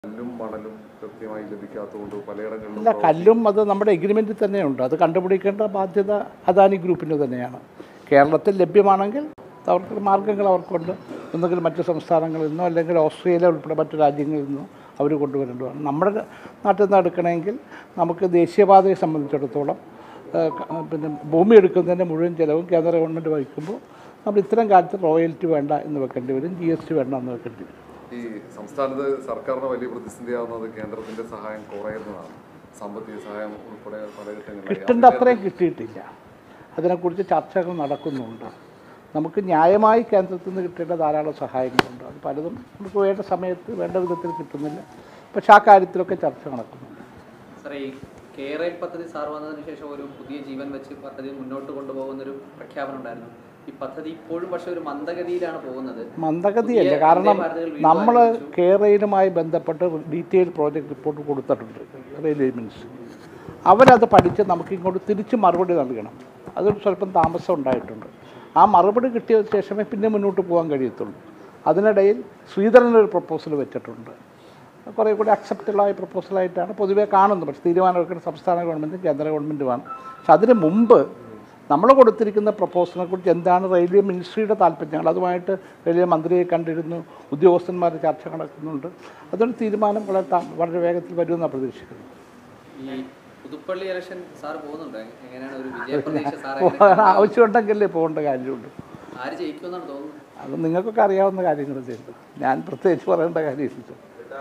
കല്ലും മണലും കൃത്യമായി ലഭിക്കാത്തതുകൊണ്ട് പലയിടങ്ങളിലും അല്ല കല്ലും അത് നമ്മുടെ എഗ്രിമെൻറ്റിൽ തന്നെയുണ്ട് അത് കണ്ടുപിടിക്കേണ്ട ബാധ്യത അദാനി ഗ്രൂപ്പിന് തന്നെയാണ് കേരളത്തിൽ ലഭ്യമാണെങ്കിൽ അവർക്ക് മാർഗ്ഗങ്ങൾ അവർക്കുണ്ട് ഒന്നുകിൽ മറ്റ് സംസ്ഥാനങ്ങളിൽ നിന്നോ അല്ലെങ്കിൽ ഓസ്ട്രേലിയ ഉൾപ്പെടെ മറ്റു രാജ്യങ്ങളിൽ നിന്നോ അവർ കൊണ്ടുവരേണ്ടതാണ് നമ്മുടെ നാട്ടിൽ നിന്ന് എടുക്കണമെങ്കിൽ നമുക്ക് ദേശീയപാതയെ സംബന്ധിച്ചിടത്തോളം ആ, ക- ആ, പിന്നെ ഭൂമി എടുക്കുന്നതിൻ്റെ മുഴുവൻ ചിലവും കേന്ദ്ര ഗവൺമെൻറ് വഹിക്കുമ്പോൾ നമ്മൾ ഇത്തരം കാര്യത്തിൽ റോയൽറ്റി വേണ്ട എന്ന് വെക്കേണ്ടി വരും ജി എസ് ടി വേണ്ട എന്ന് വെക്കേണ്ടി വരും ഈ സംസ്ഥാനത്ത് സർക്കാരിന് വലിയ പ്രതിസന്ധിയാവുന്നത് കേന്ദ്രത്തിന്റെ സഹായം കുറയുന്നതാണ് സാമ്പത്തിക സഹായം ഉൾപ്പെടെ പല ഘട്ടങ്ങളിലായി കിട്ടേണ്ട അത്രയും കിട്ടിയിട്ടില്ല അതിനെക്കുറിച്ച് ചർച്ചകൾ നടക്കുന്നുണ്ട് നമുക്ക് ന്യായമായി കേന്ദ്രത്തിൽ നിന്ന് കിട്ടേണ്ട ധാരാളം സഹായങ്ങളുണ്ട് അത് പലതും നമുക്ക് വേണ്ട സമയത്ത് വേണ്ട വിധത്തിൽ കിട്ടുന്നില്ല പക്ഷേ ആ കാര്യത്തിലൊക്കെ ചർച്ച നടക്കുന്നുണ്ട് സാറേ ഈ കേരള പദ്ധതി സാർ വന്നതിന് ശേഷം ഒരു പുതിയ ജീവൻ വെച്ച് പദ്ധതി മുന്നോട്ട് കൊണ്ടുപോകുന്നൊരു പ്രഖ്യാപനം ഉണ്ടായിരുന്നു ഈ പദ്ധതി ഇപ്പോഴും പക്ഷെ ഒരു മന്ദഗതിയിലാണ് പോകുന്നത് മന്ദഗതിയല്ല പുതിയ കാരണം വന്ദേ ഭാരതുകൾ വീണ്ടും നമ്മൾ ആരംഭിച്ചു. കേരളയിലുമായി ബന്ധപ്പെട്ട് ഡീറ്റെയിൽ പ്രോജക്റ്റ് റിപ്പോർട്ട് കൊടുത്തിട്ടുണ്ട് റെയിൽവേ മിനിസ്റ്റർ അവരത് പഠിച്ച് നമുക്ക് ഇങ്ങോട്ട് തിരിച്ച് മറുപടി നൽകണം അതൊരു സ്വല്പം താമസം ഉണ്ടായിട്ടുണ്ട് ആ മറുപടി കിട്ടിയ ശേഷമേ പിന്നെ മുന്നോട്ട് പോകാൻ കഴിയത്തുള്ളൂ അതിനിടയിൽ ശ്രീധരൻ ഒരു പ്രപ്പോസൽ വെച്ചിട്ടുണ്ട് കുറേ കൂടി അക്സെപ്റ്റബിളായ പ്രപ്പോസലായിട്ടാണ് പൊതുവേ കാണുന്നത് പക്ഷേ തീരുമാനമെടുക്കുന്ന സംസ്ഥാന ഗവൺമെൻറ്റും കേന്ദ്ര ഗവൺമെൻറ്റുമാണ് പക്ഷെ അതിന് മുമ്പ് നമ്മൾ കൊടുത്തിരിക്കുന്ന പ്രപ്പോസലിനെ കുറിച്ച് എന്താണ് റെയിൽവേ മിനിസ്ട്രിയുടെ താല്പര്യങ്ങൾ അതുമായിട്ട് റെയിൽവേ മന്ത്രിയെ കണ്ടിരുന്നു ഉദ്യോഗസ്ഥന്മാർ ചർച്ച നടക്കുന്നുണ്ട് അതൊരു തീരുമാനം വളരെ താ- വളരെ വേഗത്തിൽ വരുമെന്നാണ് പ്രതീക്ഷിക്കുന്നത് ഈ പുതുപ്പള്ളി ഇലക്ഷൻ സാർ പോകുന്നുണ്ട് എങ്ങനെയാണ് ഒരു വിജയപ്രതീക്ഷ സാർ പോകാൻ ആവശ്യമുണ്ടെങ്കിലേ പോകേണ്ട കാര്യമുള്ളൂ ആര് ജയിക്കുമെന്നാണ് തോന്നുന്നത് അത് നിങ്ങൾക്കൊക്കെ അറിയാവുന്ന കാര്യങ്ങൾ ചെയ്യുന്നു ഞാൻ പ്രത്യേകിച്ച് പറയേണ്ട കാര്യമില്ല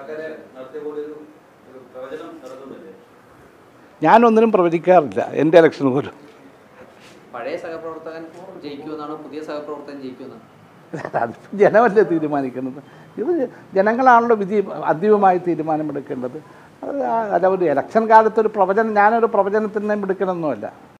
ഞാനൊന്നിനും പ്രവചിക്കാറില്ല എൻ്റെ ഇലക്ഷൻ പോലും പഴയ സഹപ്രവർത്തകൻ ജയിക്കുമെന്നാണോ പുതിയ സഹപ്രവർത്തകൻ ജയിക്കുമെന്നാണ് അത് ജനമല്ലേ തീരുമാനിക്കുന്നത് ഇത് ജനങ്ങളാണല്ലോ വിധി അന്തിമമായി തീരുമാനമെടുക്കേണ്ടത് അത് ആ- അല്ല ഒരു ഇലക്ഷൻ കാലത്ത് ഒരു പ്രവചനം ഞാനൊരു പ്രവചനത്തിനും എടുക്കണമെന്നുമല്ല